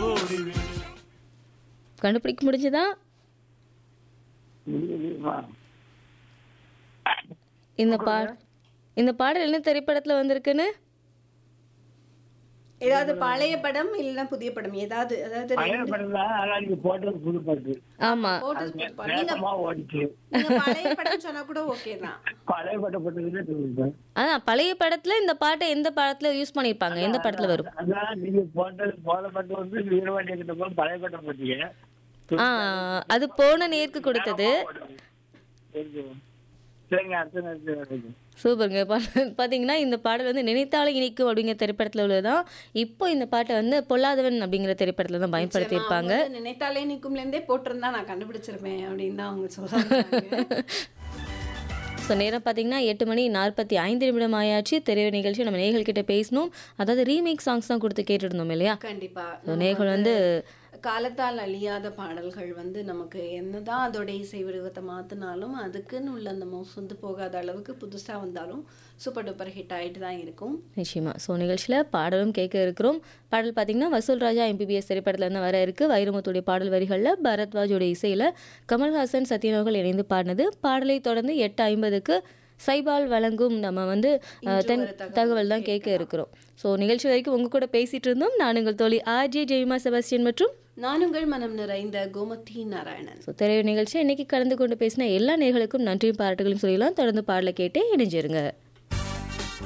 ஓடுவேன் கண்டுபிடிக்க முடிஞ்சதா முடியுமா? இந்த பா இந்த பாடல் என்ன திரைப்படத்துல வந்திருக்குன்னு ஏதாவது பழைய படம் இல்லைன்னா புதிய படம் ஏதாவது அதாவது பழைய ரெண்டு- படம் தான் ஆனா நீங்க போட்டது புது பாட்டு ஆமா போட்டது புது படம். நீங்க வேகமா ஓடிச்சு நீங்க பழைய படம் சொன்னா கூட ஓகே தான் பழைய பாட்டை போட்டதுன்னே சொல்லிட்டேன் அதான் பழைய படத்துல இந்த பாட்டை எந்த படத்துல யூஸ் பண்ணிருப்பாங்க எந்த படத்துல வரும் அதான் நீங்க போட்டது போன பாட்டு வந்து வீரவாண்டி கிட்ட போய் பழைய பாட்டை போட்டீங்க ஆ அது போன நேருக்கு கொடுத்தது சரிங்க அடுத்த நேரத்தில் சூப்பருங்க பா- பாத்தீங்கன்னா இந்த பாடல் வந்து நினைத்தாலே இனிக்கும் அப்படிங்கிற திரைப்படத்துல உள்ளதுதான் இப்போ இந்த பாட்டை வந்து பொல்லாதவன் அப்படிங்கிற திரைப்படத்துல தான் பயன்படுத்தி இருப்பாங்க அவங்க வந்து நினைத்தாலே நிக்கும்ல இருந்தே போட்டிருந்தா நான் கண்டுபிடிச்சிருப்பேன் அப்படின்னு தான் அவங்க சொல்றாங்க ஸோ நேரம் பார்த்தீங்கன்னா எட்டு மணி நாற்பத்தி ஐந்து நிமிடம் ஆயாச்சு தெரிய நிகழ்ச்சி நம்ம நேயர்கள் கிட்ட பேசணும் அதாவது ரீமேக் சாங்ஸ் தான் கொடுத்து கேட்டுருந்தோம் இல்லையா கண்டிப்பா ஸோ நேயர்கள் வந்து காலத்தால் அழியாத பாடல்கள் வந்து நமக்கு என்னதான் அதோட இசை வடிவத்தை மாத்தினாலும் அதுக்குன்னு உள்ள அந்த மோசந்து போகாத அளவுக்கு புதுசா வந்தாலும் சூப்பர் டூப்பர் ஹிட் ஆயிட்டு தான் இருக்கும் நிச்சயமா ஸோ நிகழ்ச்சியில் பாடலும் கேட்க இருக்கிறோம் பாடல் பார்த்தீங்கன்னா வசூல் ராஜா எம்பிபிஎஸ் திரைப்படத்துல இருந்து வர இருக்கு வைரமுத்துடைய பாடல் வரிகளில் பரத்வாஜோட இசையில் கமல்ஹாசன் சத்யனோகள் இணைந்து பாடினது பாடலை தொடர்ந்து எட்டு ஐம்பதுக்கு சைபால் வழங்கும் நம்ம வந்து அஹ், தென் தகவல் தான் கேட்க இருக்கிறோம் ஸோ நிகழ்ச்சி வரைக்கும் உங்க கூட பேசிட்டு இருந்தோம் நான் உங்கள் தோழி ஆர்ஜே ஜெய்மா செபாஸ்டியன் மற்றும் நான் உங்கள் மனம் நிறைந்த கோமதி நாராயணன் ஸோ திரைய நிகழ்ச்சி இன்னைக்கு கலந்து கொண்டு பேசின எல்லா நேர்களுக்கும் நன்றியும் பாராட்டுகளையும் சொல்லலாம் தொடர்ந்து பாடலை கேட்டே இணைஞ்சிருங்க